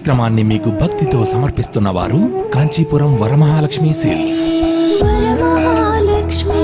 కార్యక్రమాన్ని మీకు భక్తితో సమర్పిస్తున్న వారు కాంచీపురం వరమహాలక్ష్మి సేల్స్ వరమహాలక్ష్మి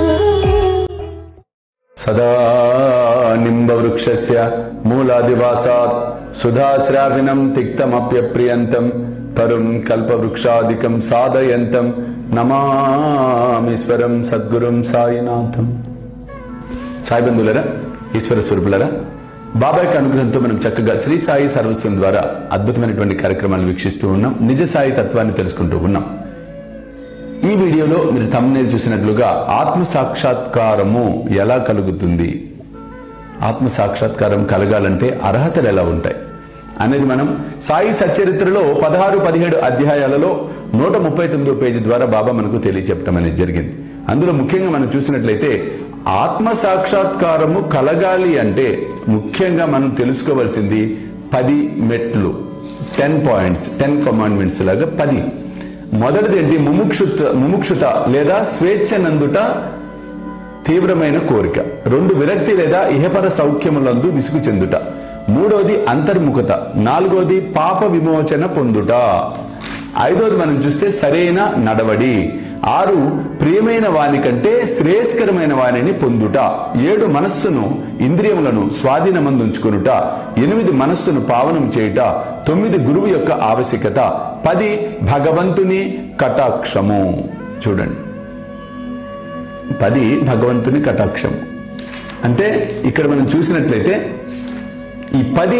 సదా నింబవృక్షస్య మూలాదివాసాత్ సుధాశ్రావిణం తిక్తమప్యప్రియంతం తరుం కల్పవృక్షాదికం సాధయంతం నమామీశ్వరం సద్గురుం సాయినాథం సాయి బంధువులరా ఈశ్వర స్వరూపులరా బాబాయ్ యొక్క అనుగ్రహంతో మనం చక్కగా శ్రీ సాయి సర్వస్వం ద్వారా అద్భుతమైనటువంటి కార్యక్రమాలు వీక్షిస్తూ ఉన్నాం నిజ సాయి తత్వాన్ని తెలుసుకుంటూ ఉన్నాం ఈ వీడియోలో మీరు తమ్నేల్ చూసినట్లుగా ఆత్మ సాక్షాత్కారము ఎలా కలుగుతుంది ఆత్మ సాక్షాత్కారం కలగాలంటే అర్హతలు ఎలా ఉంటాయి అనేది మనం సాయి సచ్చరిత్రలో పదహారు పదిహేడు అధ్యాయాలలో నూట ముప్పై తొమ్మిదో పేజీ ద్వారా బాబా మనకు తెలియచెప్పడం అనేది జరిగింది అందులో ముఖ్యంగా మనం చూసినట్లయితే ఆత్మ సాక్షాత్కారము కలగాలి అంటే ముఖ్యంగా మనం తెలుసుకోవాల్సింది పది మెట్లు టెన్ పాయింట్స్ టెన్ కమాండ్మెంట్స్ లాగా పది మొదటిది ఏంటి ముముక్షుత ముముక్షుత లేదా స్వేచ్ఛ నందుట తీవ్రమైన కోరిక రెండు విరక్తి లేదా ఇహపర సౌఖ్యములందు విసుగు చెందుట మూడోది అంతర్ముఖత నాలుగోది పాప విమోచన పొందుట ఐదోది మనం చూస్తే సరైన నడవడి ఆరు ప్రియమైన వాని కంటే శ్రేయస్కరమైన వానిని పొందుట ఏడు మనస్సును ఇంద్రియములను స్వాధీనమందుంచుకునుట ఎనిమిది మనస్సును పావనం చేయుట తొమ్మిది గురువు యొక్క ఆవశ్యకత పది భగవంతుని కటాక్షము చూడండి పది భగవంతుని కటాక్షం అంటే ఇక్కడ మనం చూసినట్లయితే ఈ పది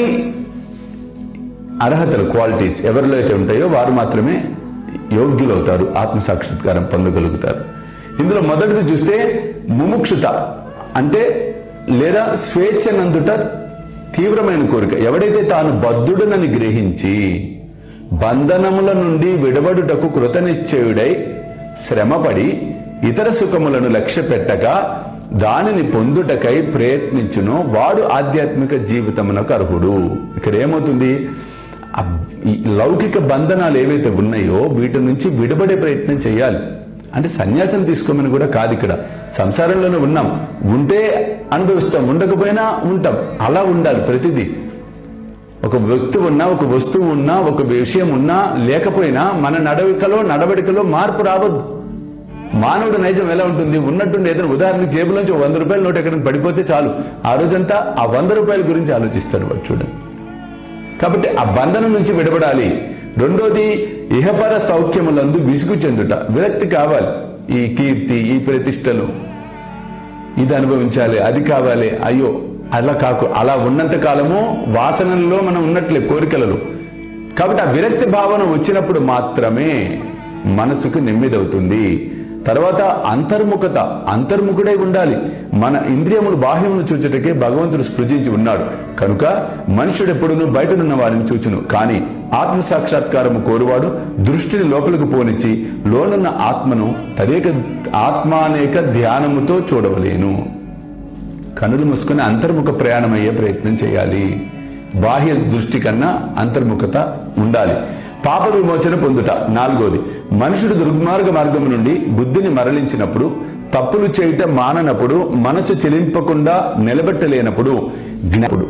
అర్హతలు క్వాలిటీస్ ఎవరిలో అయితే ఉంటాయో వారు మాత్రమే యోగ్యులవుతారు ఆత్మ సాక్షాత్కారం పొందగలుగుతారు ఇందులో మొదటిది చూస్తే ముముక్షుత అంటే లేదా స్వేచ్ఛ నందుట తీవ్రమైన కోరిక ఎవడైతే తాను బద్ధుడునని గ్రహించి బంధనముల నుండి విడబడుటకు కృతనిశ్చయుడై శ్రమపడి ఇతర సుఖములను లక్ష్య పెట్టక దానిని పొందుటకై ప్రయత్నించును వాడు ఆధ్యాత్మిక జీవితమునకు అర్హుడు ఇక్కడ ఏమవుతుంది ఆ ఈ లౌకిక బంధనాలు ఏవైతే ఉన్నాయో వీటి నుంచి విడబడే ప్రయత్నం చేయాలి అంటే సన్యాసం తీసుకోమని కూడా కాదు ఇక్కడ సంసారంలోనే ఉన్నాం ఉంటే అనుభవిస్తాం ఉండకపోయినా ఉంటాం అలా ఉండాలి ప్రతిదీ ఒక వ్యక్తి ఉన్నా ఒక వస్తువు ఉన్నా ఒక విషయం ఉన్నా లేకపోయినా మన నడవికలో నడవడికలో మార్పు రావద్దు మానవుడు నైజం ఎలా ఉంటుంది ఉన్నట్టుండి ఏదైనా ఉదాహరణకి జేబులోంచి ఒక వంద రూపాయల నోటు ఎక్కడికి పడిపోతే చాలు ఆ రోజంతా ఆ వంద రూపాయల గురించి ఆలోచిస్తాడు వాడు చూడండి కాబట్టి ఆ బంధనం నుంచి విడబడాలి రెండోది ఇహపర సౌఖ్యములందు విసుగు చెందుట విరక్తి కావాలి ఈ కీర్తి ఈ ప్రతిష్టలు ఇది అనుభవించాలి అది కావాలి అయ్యో అలా కాకు అలా ఉన్నంత కాలము వాసనల్లో మనం ఉన్నట్లే కోరికలలో కాబట్టి ఆ విరక్తి భావన వచ్చినప్పుడు మాత్రమే మనసుకు నెమ్మదవుతుంది తర్వాత అంతర్ముఖత అంతర్ముఖుడై ఉండాలి మన ఇంద్రియములు బాహ్యమును చూచుటకే భగవంతుడు స్పృజించి ఉన్నాడు కనుక మనుషుడు ఎప్పుడునూ బయటనున్న వారిని చూచును కానీ ఆత్మ సాక్షాత్కారము కోరువాడు దృష్టిని లోపలికి పోనిచ్చి లోనున్న ఆత్మను తదేక ఆత్మానేక ధ్యానముతో చూడవలేను కనులు మూసుకొని అంతర్ముఖ ప్రయాణం అయ్యే ప్రయత్నం చేయాలి బాహ్య దృష్టి కన్నా అంతర్ముఖత ఉండాలి పాప విమోచన పొందుట నాలుగోది మనుషుడు దుర్మార్గ మార్గం నుండి బుద్ధిని మరలించినప్పుడు తప్పులు చేయటం మాననప్పుడు మనసు చెలింపకుండా నిలబెట్టలేనప్పుడు జ్ఞాపుడు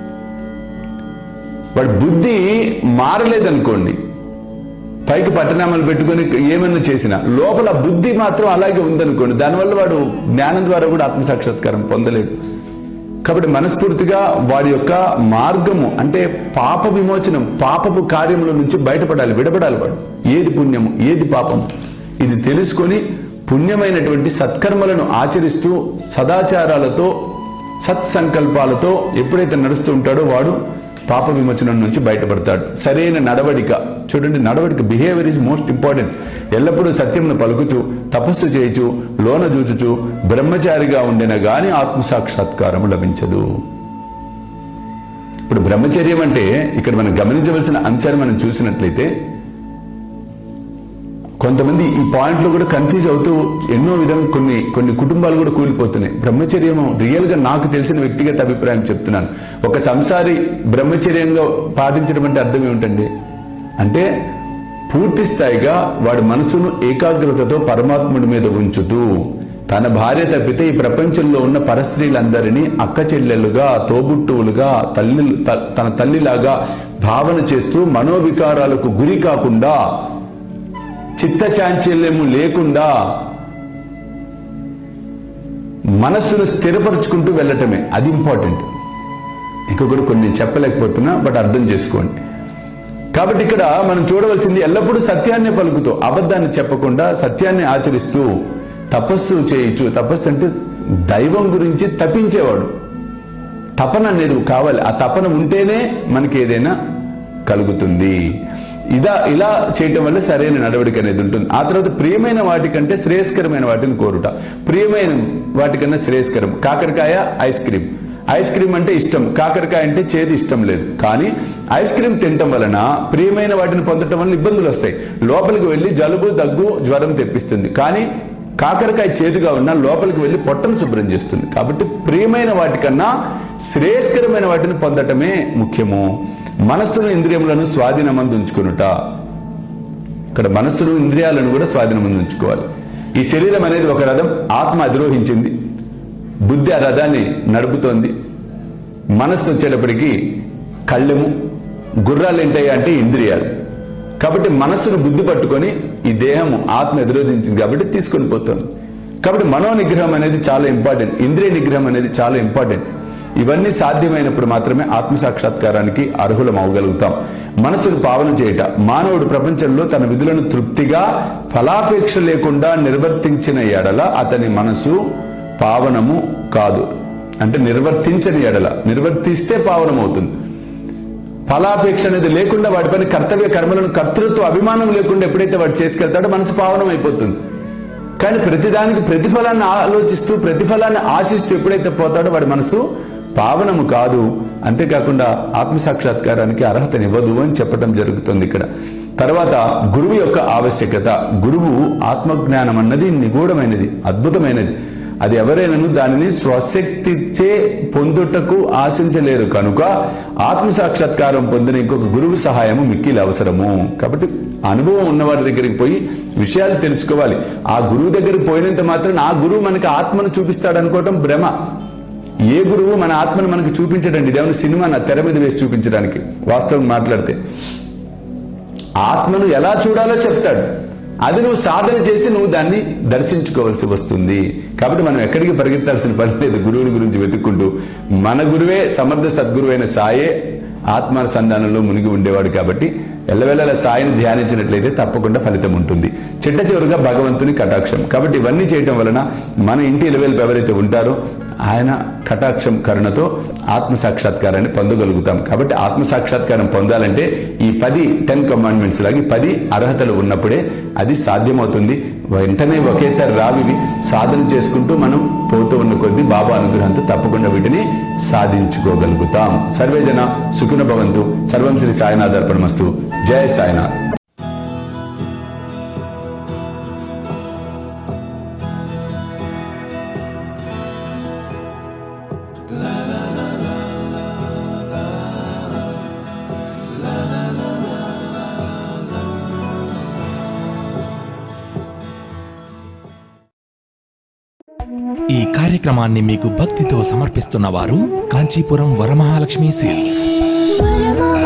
వాడి బుద్ధి మారలేదనుకోండి పైకి పట్టణామాలు పెట్టుకొని ఏమన్నా చేసినా లోపల బుద్ధి మాత్రం అలాగే ఉందనుకోండి దానివల్ల వాడు జ్ఞానం ద్వారా కూడా ఆత్మసాక్షాత్కారం పొందలేడు కాబట్టి మనస్ఫూర్తిగా వాడి యొక్క మార్గము అంటే పాప విమోచనం పాపపు కార్యముల నుంచి బయటపడాలి విడబడాలి వాడు ఏది పుణ్యము ఏది పాపం ఇది తెలుసుకొని పుణ్యమైనటువంటి సత్కర్మలను ఆచరిస్తూ సదాచారాలతో సత్సంకల్పాలతో ఎప్పుడైతే నడుస్తూ ఉంటాడో వాడు పాప విమోచనం నుంచి బయటపడతాడు సరైన నడవడిక చూడండి నడవడిక బిహేవియర్ ఈజ్ మోస్ట్ ఇంపార్టెంట్ ఎల్లప్పుడూ సత్యమును పలుకుచు తపస్సు చేయుచు లోన జూచుచు బ్రహ్మచారిగా ఉండిన గాని ఆత్మసాక్షాత్కారము లభించదు ఇప్పుడు బ్రహ్మచర్యం అంటే ఇక్కడ మనం గమనించవలసిన అంశాన్ని మనం చూసినట్లయితే కొంతమంది ఈ పాయింట్లో కూడా కన్ఫ్యూజ్ అవుతూ ఎన్నో విధంగా కొన్ని కొన్ని కుటుంబాలు కూడా కూలిపోతున్నాయి బ్రహ్మచర్యం రియల్ గా నాకు తెలిసిన వ్యక్తిగత అభిప్రాయం చెప్తున్నాను ఒక సంసారి బ్రహ్మచర్యంగా పాటించడం అంటే అర్థం ఏమిటండి అంటే పూర్తి స్థాయిగా వాడి మనసును ఏకాగ్రతతో పరమాత్ముడి మీద ఉంచుతూ తన భార్య తప్పితే ఈ ప్రపంచంలో ఉన్న పరస్త్రీలందరినీ అక్క చెల్లెలుగా తోబుట్టువులుగా తల్లి త- తన తల్లిలాగా భావన చేస్తూ మనోవికారాలకు గురి కాకుండా చిత్త చాంచల్యము లేకుండా మనస్సును స్థిరపరుచుకుంటూ వెళ్ళటమే అది ఇంపార్టెంట్ ఇంకొకటి కొన్ని నేను చెప్పలేకపోతున్నా బట్ అర్థం చేసుకోండి కాబట్టి ఇక్కడ మనం చూడవలసింది ఎల్లప్పుడూ సత్యాన్ని పలుకుతూ అబద్ధాన్ని చెప్పకుండా సత్యాన్ని ఆచరిస్తూ తపస్సు చేయొచ్చు తపస్సు అంటే దైవం గురించి తప్పించేవాడు తపన అనేది కావాలి ఆ తపన ఉంటేనే మనకి ఏదైనా కలుగుతుంది ఇదా ఇలా చేయటం వల్ల సరైన నడవడిక అనేది ఉంటుంది ఆ తర్వాత ప్రియమైన వాటికంటే శ్రేయస్కరమైన వాటిని కోరుట ప్రియమైన వాటికన్నా శ్రేయస్కరం కాకరకాయ ఐస్ క్రీమ్ ఐస్ క్రీమ్ అంటే ఇష్టం కాకరకాయ అంటే చేదు ఇష్టం లేదు కానీ ఐస్ క్రీమ్ తినటం వలన ప్రియమైన వాటిని పొందటం వల్ల ఇబ్బందులు వస్తాయి లోపలికి వెళ్ళి జలుబు దగ్గు జ్వరం తెప్పిస్తుంది కానీ కాకరకాయ చేదుగా ఉన్న లోపలికి వెళ్ళి పొట్టను శుభ్రం చేస్తుంది కాబట్టి ప్రియమైన వాటికన్నా శ్రేయస్కరమైన వాటిని పొందటమే ముఖ్యము మనస్సును ఇంద్రియములను స్వాధీనమందు ఉంచుకునుట ఇక్కడ మనస్సును ఇంద్రియాలను కూడా స్వాధీనమందు ఉంచుకోవాలి ఈ శరీరం అనేది ఒక రథం ఆత్మ అధిరోహించింది బుద్ధి ఆ రథాన్ని నడుపుతోంది మనస్సు వచ్చేటప్పటికి కళ్ళెము గుర్రాలు ఏంటాయి అంటే ఇంద్రియాలు కాబట్టి మనస్సును బుద్ధి పట్టుకొని ఈ దేహము ఆత్మ ఎదురోధించింది కాబట్టి తీసుకొని పోతుంది కాబట్టి మనో నిగ్రహం అనేది చాలా ఇంపార్టెంట్ ఇంద్రియ నిగ్రహం అనేది చాలా ఇంపార్టెంట్ ఇవన్నీ సాధ్యమైనప్పుడు మాత్రమే ఆత్మ సాక్షాత్కారానికి అర్హులం అవగలుగుతాం మనసును పావన చేయట మానవుడు ప్రపంచంలో తన విధులను తృప్తిగా ఫలాపేక్ష లేకుండా నిర్వర్తించిన ఎడల అతని మనసు పావనము కాదు అంటే నిర్వర్తించని ఎడల నిర్వర్తిస్తే పావనమవుతుంది ఫలాపేక్ష అనేది లేకుండా వాటిపైన కర్తవ్య కర్మలను కర్తృత్వ అభిమానం లేకుండా ఎప్పుడైతే వాడు చేసుకెళ్తాడో మనసు పావనం అయిపోతుంది కానీ ప్రతిదానికి ప్రతిఫలాన్ని ఆలోచిస్తూ ప్రతిఫలాన్ని ఆశిస్తూ ఎప్పుడైతే పోతాడో వాడి మనసు పావనము కాదు అంతేకాకుండా ఆత్మ సాక్షాత్కారానికి అర్హతనివ్వదు అని చెప్పడం జరుగుతుంది ఇక్కడ తర్వాత గురువు యొక్క ఆవశ్యకత గురువు ఆత్మజ్ఞానం అన్నది నిగూఢమైనది అద్భుతమైనది అది ఎవరైనాను దానిని స్వశక్తిచే పొందుటకు ఆశించలేరు కనుక ఆత్మ సాక్షాత్కారం పొందిన ఇంకొక గురువు సహాయము మిక్కిలి అవసరము కాబట్టి అనుభవం ఉన్నవారి దగ్గరికి పోయి విషయాలు తెలుసుకోవాలి ఆ గురువు దగ్గరికి పోయినంత మాత్రం ఆ గురువు మనకి ఆత్మను చూపిస్తాడు అనుకోవటం భ్రమ ఏ గురువు మన ఆత్మను మనకి చూపించడండి ఇదేమైనా సినిమా నా తెర మీద వేసి చూపించడానికి వాస్తవం మాట్లాడితే ఆత్మను ఎలా చూడాలో చెప్తాడు అది నువ్వు సాధన చేసి నువ్వు దాన్ని దర్శించుకోవాల్సి వస్తుంది కాబట్టి మనం ఎక్కడికి పరిగెత్తాల్సిన పని లేదు గురువుని గురించి వెతుక్కుంటూ మన గురువే సమర్థ సద్గురువైన సాయే ఆత్మానుసంధానంలో మునిగి ఉండేవాడు కాబట్టి ఎల్లవెల్లల సాయిని ధ్యానించినట్లయితే తప్పకుండా ఫలితం ఉంటుంది చిట్ట చివరిగా భగవంతుని కటాక్షం కాబట్టి ఇవన్నీ చేయటం వలన మన ఇంటి ఇలవేలు ఎవరైతే ఉంటారో ఆయన కటాక్షం కరుణతో ఆత్మ సాక్షాత్కారాన్ని పొందగలుగుతాం కాబట్టి ఆత్మ సాక్షాత్కారం పొందాలంటే ఈ పది టెన్ కమాండ్మెంట్స్ లాగా ఈ పది అర్హతలు ఉన్నప్పుడే అది సాధ్యమవుతుంది వెంటనే ఒకేసారి రావివి సాధన చేసుకుంటూ మనం పోతూ ఉన్న కొద్దీ బాబా అనుగ్రహంతో తప్పకుండా వీటిని సాధించుకోగలుగుతాం సర్వేజన సుఖిన భవంతు సర్వం శ్రీ సాయినాథ్ అర్పణమస్తు జయ సాయినాథ్ ఈ కార్యక్రమాన్ని మీకు భక్తితో సమర్పిస్తున్న వారు కాంచీపురం వరమహాలక్ష్మి సేల్స్ వరమహాలక్ష్మి